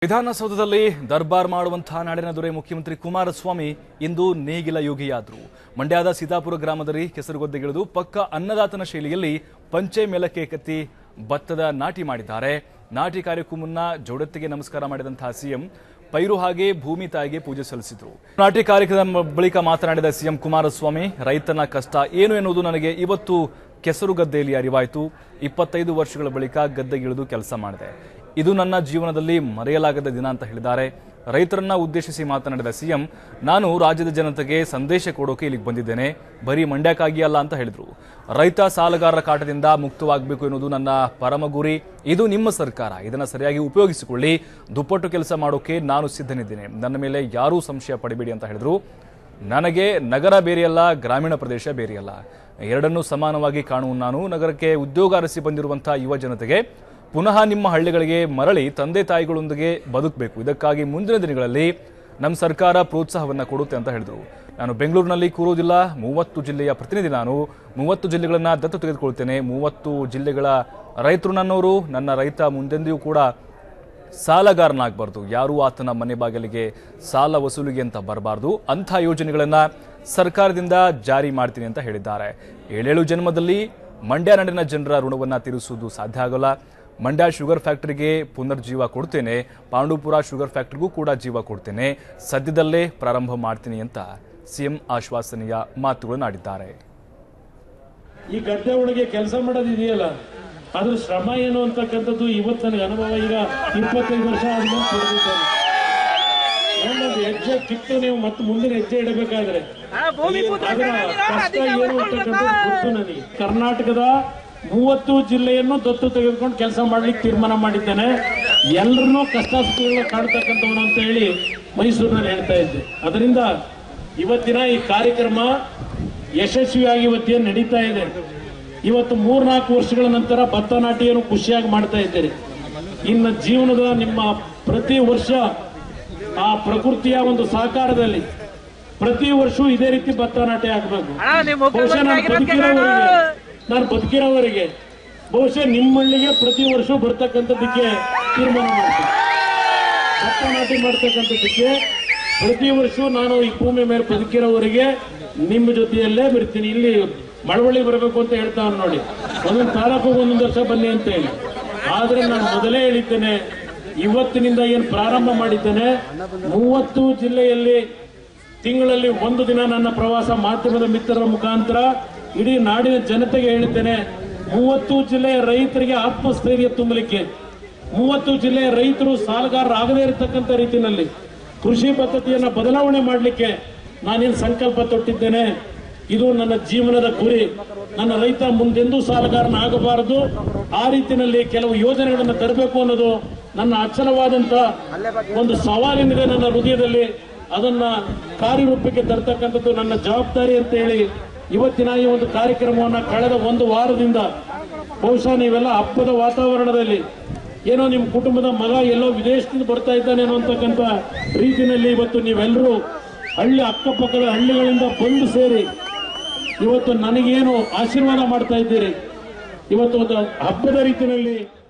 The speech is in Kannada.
ವಿಧಾನಸೌಧದಲ್ಲಿ ದರ್ಬಾರ್ ಮಾಡುವಂತಹ ನಾಡಿನ ದೊರೆ ಮುಖ್ಯಮಂತ್ರಿ ಕುಮಾರಸ್ವಾಮಿ ಇಂದು ನೇಗಿಲ ಯೋಗಿಯಾದರು ಮಂಡ್ಯದ ಸೀತಾಪುರ ಗ್ರಾಮದಲ್ಲಿ ಕೆಸರುಗೊದ್ದೆಗಿಳಿದು ಪಕ್ಕ ಅನ್ನದಾತನ ಶೈಲಿಯಲ್ಲಿ ಪಂಚೆ ಮೇಲಕ್ಕೆ ಕತ್ತಿ ಭತ್ತದ ನಾಟಿ ಮಾಡಿದ್ದಾರೆ ನಾಟಿ ಕಾರ್ಯಕ್ಕೂ ಮುನ್ನ ಜೋಡತ್ತಿಗೆ ನಮಸ್ಕಾರ ಮಾಡಿದಂತಹ ಸಿಎಂ ಪೈರು ಹಾಗೆ ಭೂಮಿ ತಾಯಿಗೆ ಪೂಜೆ ಸಲ್ಲಿಸಿದರು ನಾಟಿ ಕಾರ್ಯಕ್ರಮ ಬಳಿಕ ಮಾತನಾಡಿದ ಸಿಎಂ ಕುಮಾರಸ್ವಾಮಿ ರೈತನ ಕಷ್ಟ ಏನು ಎನ್ನುವುದು ನನಗೆ ಇವತ್ತು ಕೆಸರು ಗದ್ದೆಯಲ್ಲಿ ಅರಿವಾಯಿತು ಇಪ್ಪತ್ತೈದು ವರ್ಷಗಳ ಬಳಿಕ ಗದ್ದೆಗಿಳಿದು ಕೆಲಸ ಮಾಡಿದೆ ಇದು ನನ್ನ ಜೀವನದಲ್ಲಿ ಮರೆಯಲಾಗದ ದಿನ ಅಂತ ಹೇಳಿದ್ದಾರೆ ರೈತರನ್ನ ಉದ್ದೇಶಿಸಿ ಮಾತನಾಡಿದ ಸಿಎಂ ನಾನು ರಾಜ್ಯದ ಜನತೆಗೆ ಸಂದೇಶ ಕೊಡೋಕೆ ಇಲ್ಲಿಗೆ ಬಂದಿದ್ದೇನೆ ಬರೀ ಮಂಡ್ಯಕ್ಕಾಗಿ ಅಲ್ಲ ಅಂತ ಹೇಳಿದ್ರು ರೈತ ಸಾಲಗಾರರ ಕಾಟದಿಂದ ಮುಕ್ತವಾಗಬೇಕು ಎನ್ನುವುದು ನನ್ನ ಪರಮ ಗುರಿ ಇದು ನಿಮ್ಮ ಸರ್ಕಾರ ಇದನ್ನು ಸರಿಯಾಗಿ ಉಪಯೋಗಿಸಿಕೊಳ್ಳಿ ದುಪ್ಪಟ್ಟು ಕೆಲಸ ಮಾಡೋಕೆ ನಾನು ಸಿದ್ಧನಿದ್ದೇನೆ ನನ್ನ ಮೇಲೆ ಯಾರೂ ಸಂಶಯ ಪಡಿಬೇಡಿ ಅಂತ ಹೇಳಿದ್ರು ನನಗೆ ನಗರ ಬೇರೆಯಲ್ಲ ಗ್ರಾಮೀಣ ಪ್ರದೇಶ ಬೇರೆಯಲ್ಲ ಎರಡನ್ನೂ ಸಮಾನವಾಗಿ ಕಾಣುವ ನಾನು ನಗರಕ್ಕೆ ಉದ್ಯೋಗ ಅರಸಿ ಬಂದಿರುವಂತಹ ಯುವ ಜನತೆಗೆ ಪುನಃ ನಿಮ್ಮ ಹಳ್ಳಿಗಳಿಗೆ ಮರಳಿ ತಂದೆ ತಾಯಿಗಳೊಂದಿಗೆ ಬದುಕಬೇಕು ಇದಕ್ಕಾಗಿ ಮುಂದಿನ ದಿನಗಳಲ್ಲಿ ನಮ್ಮ ಸರ್ಕಾರ ಪ್ರೋತ್ಸಾಹವನ್ನು ಕೊಡುತ್ತೆ ಅಂತ ಹೇಳಿದರು ನಾನು ಬೆಂಗಳೂರಿನಲ್ಲಿ ಕೂರುವುದಿಲ್ಲ ಮೂವತ್ತು ಜಿಲ್ಲೆಯ ಪ್ರತಿನಿಧಿ ನಾನು ಮೂವತ್ತು ಜಿಲ್ಲೆಗಳನ್ನು ದತ್ತು ತೆಗೆದುಕೊಳ್ತೇನೆ ಮೂವತ್ತು ಜಿಲ್ಲೆಗಳ ರೈತರು ನನ್ನವರು ನನ್ನ ರೈತ ಮುಂದೆಂದಿಯೂ ಕೂಡ ಸಾಲಗಾರನಾಗಬಾರ್ದು ಯಾರೂ ಆತನ ಮನೆ ಬಾಗಿಲಿಗೆ ಸಾಲ ವಸೂಲಿಗೆ ಅಂತ ಬರಬಾರ್ದು ಅಂಥ ಯೋಜನೆಗಳನ್ನು ಸರ್ಕಾರದಿಂದ ಜಾರಿ ಮಾಡ್ತೀನಿ ಅಂತ ಹೇಳಿದ್ದಾರೆ ಏಳೇಳು ಜನ್ಮದಲ್ಲಿ ಮಂಡ್ಯ ನಾಡಿನ ಜನರ ಋಣವನ್ನು ತೀರಿಸುವುದು ಸಾಧ್ಯ ಆಗೋಲ್ಲ ಮಂಡ್ಯ ಶುಗರ್ ಫ್ಯಾಕ್ಟರಿಗೆ ಪುನರ್ಜೀವ ಕೊಡ್ತೇನೆ ಪಾಂಡವಪುರ ಶುಗರ್ ಫ್ಯಾಕ್ಟರಿಗೂ ಕೂಡ ಜೀವ ಕೊಡ್ತೇನೆ ಸದ್ಯದಲ್ಲೇ ಪ್ರಾರಂಭ ಮಾಡ್ತೀನಿ ಅಂತ ಸಿಎಂ ಆಶ್ವಾಸನೆಯ ಮಾತುಗಳನ್ನಾಡಿದ್ದಾರೆ ಈ ಗದ್ದೆ ಒಳಗೆ ಕೆಲಸ ಮಾಡೋದು ಇದೆಯಲ್ಲ ಅದ್ರ ಶ್ರಮ ಏನು ಅಂತಕ್ಕಂಥದ್ದು ಇವತ್ತು ನನಗೆ ಅನುಭವ ಈಗ ಇಪ್ಪತ್ತೈದು ವರ್ಷ ಆದ್ಮೇಲೆ ಪಡೆದಿದ್ದೇನೆ ಒಂದೊಂದು ಹೆಜ್ಜೆ ಕಿತ್ತು ನೀವು ಮತ್ತೆ ಮುಂದಿನ ಹೆಜ್ಜೆ ಇಡಬೇಕಾದ್ರೆ ಅದರ ಕಷ್ಟ ಏನು ಅಂತಕ್ಕಂಥದ್ದು ಗೊತ್ತು ನನಗೆ ಕರ್ನಾಟಕದ ಮೂವತ್ತು ಜಿಲ್ಲೆಯನ್ನು ದತ್ತು ತೆಗೆದುಕೊಂಡು ಕೆಲಸ ಮಾಡ್ಲಿಕ್ಕೆ ತೀರ್ಮಾನ ಮಾಡಿದ್ದೇನೆ ಎಲ್ಲರನ್ನೂ ಕಷ್ಟ ಸುಖಗಳನ್ನ ಕಾಡ್ತಕ್ಕಂಥವನು ಅಂತ ಹೇಳಿ ಮೈಸೂರಿನಲ್ಲಿ ಹೇಳ್ತಾ ಇದ್ದೆ ಅದರಿಂದ ಇವತ್ತಿನ ಈ ಕಾರ್ಯಕ್ರಮ ಯಶಸ್ವಿಯಾಗಿ ಇವತ್ತೇನು ನಡೀತಾ ಇದೆ ಇವತ್ತು ಮೂರ್ನಾಲ್ಕು ವರ್ಷಗಳ ನಂತರ ಭತ್ತ ನಾಟಿಯನ್ನು ಖುಷಿಯಾಗಿ ಮಾಡ್ತಾ ಇದ್ದೀರಿ ಇನ್ನು ಜೀವನದ ನಿಮ್ಮ ಪ್ರತಿ ವರ್ಷ ಆ ಪ್ರಕೃತಿಯ ಒಂದು ಸಹಕಾರದಲ್ಲಿ ಪ್ರತಿ ವರ್ಷವೂ ಇದೇ ರೀತಿ ಭತ್ತ ನಾಟಿ ಆಗಬೇಕು ಬಹುಶಃ ನಾನು ಬದುಕಿರೋವರೆಗೆ ನಾನು ಬದುಕಿರೋವರೆಗೆ ಬಹುಶಃ ನಿಮ್ಮ ಹಳ್ಳಿಗೆ ಪ್ರತಿ ವರ್ಷ ಬರ್ತಕ್ಕಂಥದ್ದಕ್ಕೆ ತೀರ್ಮಾನ ಮಾಡ್ತೀನಿ ಭತ್ತ ನಾಟಿ ಮಾಡ್ತಕ್ಕಂಥದ್ದಕ್ಕೆ ಪ್ರತಿ ವರ್ಷ ನಾನು ಈ ಭೂಮಿ ಮೇಲೆ ಬದುಕಿರೋವರೆಗೆ ನಿಮ್ಮ ಜೊತೆಯಲ್ಲೇ ಬರ್ತೀನಿ ಇಲ್ಲಿ ಮಳವಳ್ಳಿ ಬರಬೇಕು ಅಂತ ಹೇಳ್ತಾವ್ ನೋಡಿ ಒಂದೊಂದು ತಾಲೂಕು ಒಂದೊಂದು ವರ್ಷ ಬನ್ನಿ ಅಂತ ಹೇಳಿ ಆದ್ರೆ ನಾನು ಮೊದಲೇ ಹೇಳಿದ್ದೇನೆ ಇವತ್ತಿನಿಂದ ಏನು ಪ್ರಾರಂಭ ಮಾಡಿದ್ದೇನೆ ಮೂವತ್ತು ಜಿಲ್ಲೆಯಲ್ಲಿ ತಿಂಗಳಲ್ಲಿ ಒಂದು ದಿನ ನನ್ನ ಪ್ರವಾಸ ಮಾಧ್ಯಮದ ಮಿತ್ರರ ಮುಖಾಂತರ ಇಡೀ ನಾಡಿನ ಜನತೆಗೆ ಹೇಳಿದ್ದೇನೆ ಮೂವತ್ತು ಜಿಲ್ಲೆಯ ರೈತರಿಗೆ ಆತ್ಮಸ್ಥೈರ್ಯ ತುಂಬಲಿಕ್ಕೆ ಮೂವತ್ತು ಜಿಲ್ಲೆಯ ರೈತರು ಸಾಲಗಾರರಾಗದೇ ಇರತಕ್ಕಂಥ ರೀತಿಯಲ್ಲಿ ಕೃಷಿ ಪದ್ಧತಿಯನ್ನ ಬದಲಾವಣೆ ಮಾಡಲಿಕ್ಕೆ ನಾನೇನು ಸಂಕಲ್ಪ ತೊಟ್ಟಿದ್ದೇನೆ ಇದು ನನ್ನ ಜೀವನದ ಗುರಿ ನನ್ನ ರೈತ ಮುಂದೆಂದೂ ಸಾಲಗಾರನಾಗಬಾರದು ಆ ರೀತಿಯಲ್ಲಿ ಕೆಲವು ಯೋಜನೆಗಳನ್ನು ತರಬೇಕು ಅನ್ನೋದು ನನ್ನ ಅಚಲವಾದಂತ ಒಂದು ಸವಾಲಿನಿದೆ ನನ್ನ ಹೃದಯದಲ್ಲಿ ಅದನ್ನ ಕಾರ್ಯರೂಪಕ್ಕೆ ತರ್ತಕ್ಕಂಥದ್ದು ನನ್ನ ಜವಾಬ್ದಾರಿ ಅಂತ ಹೇಳಿ ಇವತ್ತಿನ ಈ ಒಂದು ಕಾರ್ಯಕ್ರಮವನ್ನ ಕಳೆದ ಒಂದು ವಾರದಿಂದ ಬಹುಶಃ ನೀವೆಲ್ಲ ಹಬ್ಬದ ವಾತಾವರಣದಲ್ಲಿ ಏನೋ ನಿಮ್ಮ ಕುಟುಂಬದ ಮಗ ಎಲ್ಲೋ ವಿದೇಶದಿಂದ ಬರ್ತಾ ಇದ್ದಾನೆ ಅನ್ನುವಂತಕ್ಕಂಥ ರೀತಿಯಲ್ಲಿ ಇವತ್ತು ನೀವೆಲ್ಲರೂ ಹಳ್ಳಿ ಅಕ್ಕಪಕ್ಕದ ಹಳ್ಳಿಗಳಿಂದ ಬಂದು ಸೇರಿ ಇವತ್ತು ನನಗೇನು ಆಶೀರ್ವಾದ ಮಾಡ್ತಾ ಇದ್ದೀರಿ ಇವತ್ತು ಒಂದು ಹಬ್ಬದ ರೀತಿಯಲ್ಲಿ